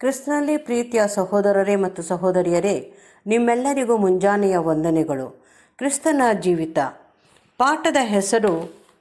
ಕ್ರಿಸ್ತನಲ್ಲಿ ಪ್ರೀತಿಯ ಸಹೋದರರೇ ಮತ್ತು ಸಹೋದರಿಯರೇ ನಿಮ್ಮೆಲ್ಲರಿಗೂ ಮುಂಜಾನೆಯ ವಂದನೆಗಳು ಕ್ರಿಸ್ತನ ಜೀವಿತ ಪಾಠದ ಹೆಸರು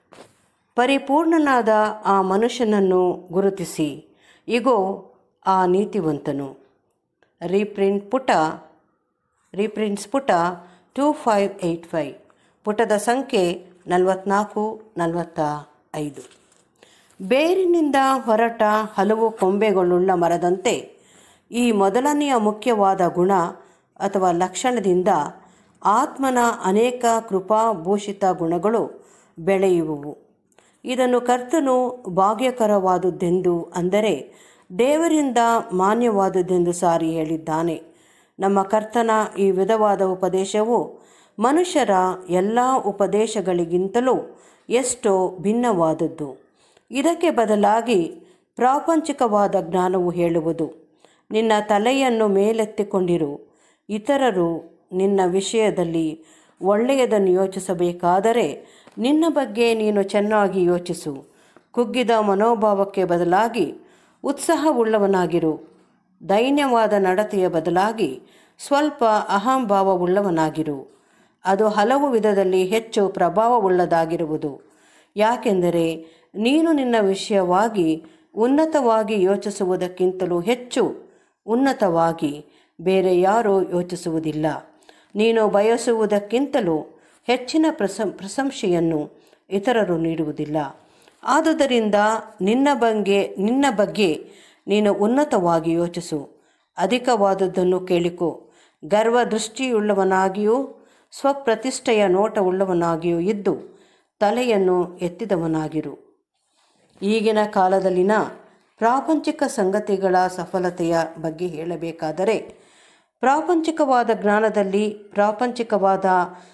ಪರಿಪೂರ್ಣನಾದ ಆ ಮನುಷ್ಯನನ್ನು ಗುರುತಿಸಿ ಇಗೋ ಆ ನೀತಿವಂತನು ರೀಪ್ರಿಂಟ್ ಪುಟ ರೀಪ್ರಿಂಟ್ಸ್ ಪುಟ ಟೂ ಫೈವ್ ಏಯ್ಟ್ ಫೈವ್ ಪುಟದ ಸಂಖ್ಯೆ ನಲವತ್ನಾಲ್ಕು ನಲವತ್ತ ಐದು ಬೇರಿನಿಂದ ಹೊರಟ ಹಲವು ಕೊಂಬೆಗಳುಳ್ಳ ಮರದಂತೆ ಈ ಮೊದಲನೆಯ ಮುಖ್ಯವಾದ ಗುಣ ಅಥವಾ ಲಕ್ಷಣದಿಂದ ಆತ್ಮನ ಅನೇಕ ಕೃಪಾಭೂಷಿತ ಗುಣಗಳು ಬೆಳೆಯುವುವು ಇದನ್ನು ಕರ್ತನು ಭಾಗ್ಯಕರವಾದುದೆಂದು ಅಂದರೆ ದೇವರಿಂದ ಮಾನ್ಯವಾದುದೆಂದು ಸಾರಿ ಹೇಳಿದ್ದಾನೆ ನಮ್ಮ ಕರ್ತನ ಈ ವಿಧವಾದ ಉಪದೇಶವು ಮನುಷ್ಯರ ಎಲ್ಲ ಉಪದೇಶಗಳಿಗಿಂತಲೂ ಎಷ್ಟೋ ಭಿನ್ನವಾದದ್ದು ಇದಕ್ಕೆ ಬದಲಾಗಿ ಪ್ರಾಪಂಚಿಕವಾದ ಜ್ಞಾನವು ಹೇಳುವುದು ನಿನ್ನ ತಲೆಯನ್ನು ಮೇಲೆತ್ತಿಕೊಂಡಿರು ಇತರರು ನಿನ್ನ ವಿಷಯದಲ್ಲಿ ಒಳ್ಳೆಯದನ್ನು ಯೋಚಿಸಬೇಕಾದರೆ ನಿನ್ನ ಬಗ್ಗೆ ನೀನು ಚೆನ್ನಾಗಿ ಯೋಚಿಸು ಕುಗ್ಗಿದ ಮನೋಭಾವಕ್ಕೆ ಬದಲಾಗಿ ಉತ್ಸಾಹವುಳ್ಳವನಾಗಿರು ದೈನ್ಯವಾದ ನಡತೆಯ ಬದಲಾಗಿ ಸ್ವಲ್ಪ ಅಹಂಭಾವವುಳ್ಳವನಾಗಿರು ಅದು ಹಲವು ವಿಧದಲ್ಲಿ ಹೆಚ್ಚು ಪ್ರಭಾವವುಳ್ಳದಾಗಿರುವುದು ಯಾಕೆಂದರೆ ನೀನು ನಿನ್ನ ವಿಷಯವಾಗಿ ಉನ್ನತವಾಗಿ ಯೋಚಿಸುವುದಕ್ಕಿಂತಲೂ ಹೆಚ್ಚು ಉನ್ನತವಾಗಿ ಬೇರೆ ಯಾರೂ ಯೋಚಿಸುವುದಿಲ್ಲ ನೀನು ಬಯಸುವುದಕ್ಕಿಂತಲೂ ಹೆಚ್ಚಿನ ಪ್ರಸಂ ಪ್ರಶಂಸೆಯನ್ನು ಇತರರು ನೀಡುವುದಿಲ್ಲ ಆದುದರಿಂದ ನಿನ್ನ ಬಗ್ಗೆ ನಿನ್ನ ಬಗ್ಗೆ ನೀನು ಉನ್ನತವಾಗಿ ಯೋಚಿಸು ಅಧಿಕವಾದದ್ದನ್ನು ಕೇಳಿಕೊ ಗರ್ವ ದೃಷ್ಟಿಯುಳ್ಳವನಾಗಿಯೂ ಸ್ವಪ್ರತಿಷ್ಠೆಯ ನೋಟವುಳ್ಳವನಾಗಿಯೂ ಇದ್ದು ತಲೆಯನ್ನು ಎತ್ತಿದವನಾಗಿರು ಈಗಿನ ಕಾಲದಲ್ಲಿನ ಪ್ರಾಪಂಚಿಕ ಸಂಗತಿಗಳ ಸಫಲತೆಯ ಬಗ್ಗೆ ಹೇಳಬೇಕಾದರೆ ಪ್ರಾಪಂಚಿಕವಾದ ಜ್ಞಾನದಲ್ಲಿ ಪ್ರಾಪಂಚಿಕವಾದ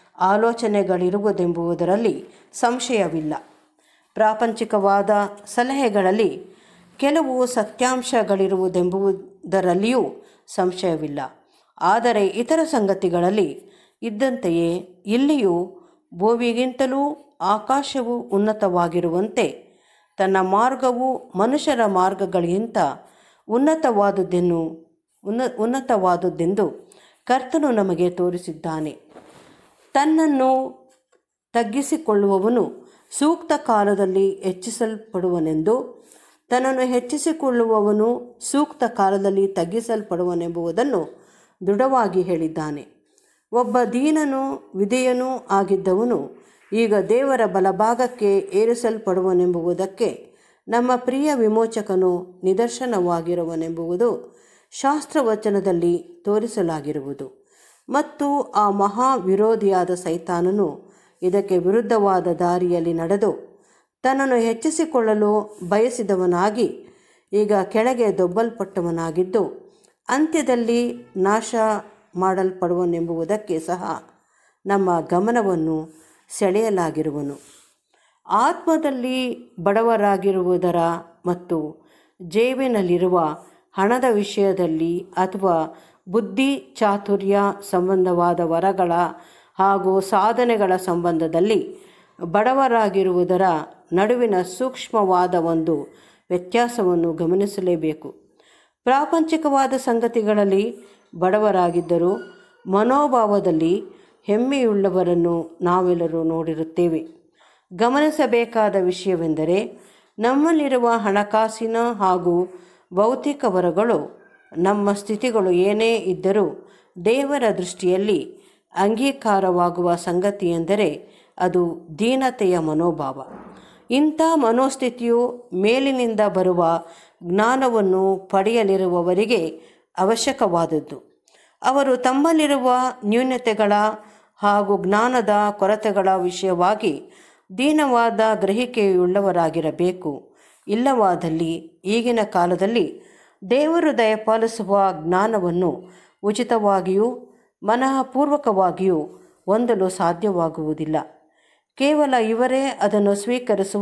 ಆಲೋಚನೆಗಳಿರುವುದೆಂಬುದರಲ್ಲಿ ಸಂಶಯವಿಲ್ಲ ಪ್ರಾಪಂಚಿಕವಾದ ಸಲಹೆಗಳಲ್ಲಿ ಕೆಲವು ಸತ್ಯಾಂಶಗಳಿರುವುದೆಂಬುದರಲ್ಲಿಯೂ ಸಂಶಯವಿಲ್ಲ ಆದರೆ ಇತರ ಸಂಗತಿಗಳಲ್ಲಿ ಇದ್ದಂತೆಯೇ ಇಲ್ಲಿಯೂ ಭೂಮಿಗಿಂತಲೂ ಆಕಾಶವು ಉನ್ನತವಾಗಿರುವಂತೆ ತನ್ನ ಮಾರ್ಗವು ಮನುಷ್ಯರ ಮಾರ್ಗಗಳಿಗಿಂತ ಉನ್ನತವಾದುದೆನ್ನು ಉನ್ನ ಉನ್ನತವಾದುದೆಂದು ಕರ್ತನು ನಮಗೆ ತೋರಿಸಿದ್ದಾನೆ ತನ್ನನ್ನು ತಗ್ಗಿಸಿಕೊಳ್ಳುವವನು ಸೂಕ್ತ ಕಾಲದಲ್ಲಿ ಹೆಚ್ಚಿಸಲ್ಪಡುವನೆಂದು ತನ್ನನ್ನು ಹೆಚ್ಚಿಸಿಕೊಳ್ಳುವವನು ಸೂಕ್ತ ಕಾಲದಲ್ಲಿ ತಗ್ಗಿಸಲ್ಪಡುವನೆಂಬುದನ್ನು ದೃಢವಾಗಿ ಹೇಳಿದ್ದಾನೆ ಒಬ್ಬ ದೀನನು ವಿಧೇಯನೂ ಆಗಿದ್ದವನು ಈಗ ದೇವರ ಬಲಭಾಗಕ್ಕೆ ಏರಿಸಲ್ಪಡುವನೆಂಬುದಕ್ಕೆ ನಮ್ಮ ಪ್ರಿಯ ವಿಮೋಚಕನು ನಿದರ್ಶನವಾಗಿರುವನೆಂಬುದು ಶಾಸ್ತ್ರವಚನದಲ್ಲಿ ತೋರಿಸಲಾಗಿರುವುದು ಮತ್ತು ಆ ಮಹಾ ವಿರೋಧಿಯಾದ ಸೈತಾನನು ಇದಕ್ಕೆ ವಿರುದ್ಧವಾದ ದಾರಿಯಲ್ಲಿ ನಡೆದು ತನ್ನನ್ನು ಹೆಚ್ಚಿಸಿಕೊಳ್ಳಲು ಬಯಸಿದವನಾಗಿ ಈಗ ಕೆಳಗೆ ದೊಬ್ಬಲ್ಪಟ್ಟವನಾಗಿದ್ದು ಅಂತ್ಯದಲ್ಲಿ ನಾಶ ಮಾಡಲ್ಪಡುವನೆಂಬುದಕ್ಕೆ ಸಹ ನಮ್ಮ ಗಮನವನ್ನು ಸೆಳೆಯಲಾಗಿರುವನು ಆತ್ಮದಲ್ಲಿ ಬಡವರಾಗಿರುವುದರ ಮತ್ತು ಜೇಬಿನಲ್ಲಿರುವ ಹಣದ ವಿಷಯದಲ್ಲಿ ಅಥವಾ ಬುದ್ಧಿ ಚಾತುರ್ಯ ಸಂಬಂಧವಾದ ವರಗಳ ಹಾಗೂ ಸಾಧನೆಗಳ ಸಂಬಂಧದಲ್ಲಿ ಬಡವರಾಗಿರುವುದರ ನಡುವಿನ ಸೂಕ್ಷ್ಮವಾದ ಒಂದು ವ್ಯತ್ಯಾಸವನ್ನು ಗಮನಿಸಲೇಬೇಕು ಪ್ರಾಪಂಚಿಕವಾದ ಸಂಗತಿಗಳಲ್ಲಿ ಬಡವರಾಗಿದ್ದರೂ ಮನೋಭಾವದಲ್ಲಿ ಹೆಮ್ಮೆಯುಳ್ಳವರನ್ನು ನಾವೆಲ್ಲರೂ ನೋಡಿರುತ್ತೇವೆ ಗಮನಿಸಬೇಕಾದ ವಿಷಯವೆಂದರೆ ನಮ್ಮಲ್ಲಿರುವ ಹಣಕಾಸಿನ ಹಾಗೂ ಭೌತಿಕ ವರಗಳು ನಮ್ಮ ಸ್ಥಿತಿಗಳು ಏನೇ ಇದ್ದರೂ ದೇವರ ದೃಷ್ಟಿಯಲ್ಲಿ ಅಂಗೀಕಾರವಾಗುವ ಸಂಗತಿಯೆಂದರೆ ಅದು ದೀನತೆಯ ಮನೋಭಾವ ಇಂಥ ಮನೋಸ್ಥಿತಿಯು ಮೇಲಿನಿಂದ ಬರುವ ಜ್ಞಾನವನ್ನು ಪಡೆಯಲಿರುವವರಿಗೆ ಅವಶ್ಯಕವಾದದ್ದು ಅವರು ತಮ್ಮಲ್ಲಿರುವ ನ್ಯೂನತೆಗಳ ಹಾಗೂ ಜ್ಞಾನದ ಕೊರತೆಗಳ ವಿಷಯವಾಗಿ ದೀನವಾದ ಗ್ರಹಿಕೆಯುಳ್ಳವರಾಗಿರಬೇಕು ಇಲ್ಲವಾದಲ್ಲಿ ಈಗಿನ ಕಾಲದಲ್ಲಿ ದೇವರು ದಯಪಾಲಿಸುವ ಜ್ಞಾನವನ್ನು ಉಚಿತವಾಗಿಯೂ ಮನಃಪೂರ್ವಕವಾಗಿಯೂ ಹೊಂದಲು ಸಾಧ್ಯವಾಗುವುದಿಲ್ಲ ಕೇವಲ ಇವರೇ ಅದನ್ನು ಸ್ವೀಕರಿಸುವ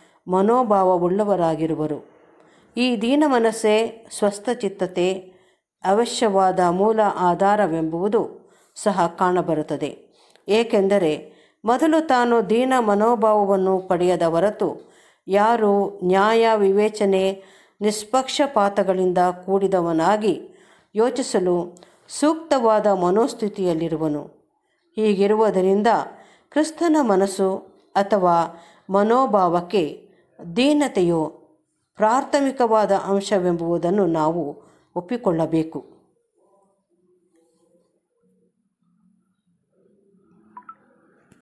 ಮನೋಭಾವವುಳ್ಳವರಾಗಿರುವರು ಈ ದೀನ ಮನಸ್ಸೇ ಸ್ವಸ್ಥಚಿತ್ತತೆ ಅವಶ್ಯವಾದ ಮೂಲ ಆಧಾರವೆಂಬುದು ಸಹ ಕಾಣಬರುತ್ತದೆ ಏಕೆಂದರೆ ಮೊದಲು ತಾನು ದೀನ ಮನೋಭಾವವನ್ನು ಪಡೆಯದ ಹೊರತು ಯಾರೂ ನ್ಯಾಯ ವಿವೇಚನೆ ನಿಷ್ಪಕ್ಷಪಾತಗಳಿಂದ ಕೂಡಿದವನಾಗಿ ಯೋಚಿಸಲು ಸೂಕ್ತವಾದ ಮನೋಸ್ಥಿತಿಯಲ್ಲಿರುವನು ಹೀಗಿರುವುದರಿಂದ ಕ್ರಿಸ್ತನ ಮನಸ್ಸು ಅಥವಾ ಮನೋಭಾವಕ್ಕೆ ದೀನತೆಯು ಪ್ರಾಥಮಿಕವಾದ ಅಂಶವೆಂಬುದನ್ನು ನಾವು ಒಪ್ಪಿಕೊಳ್ಳಬೇಕು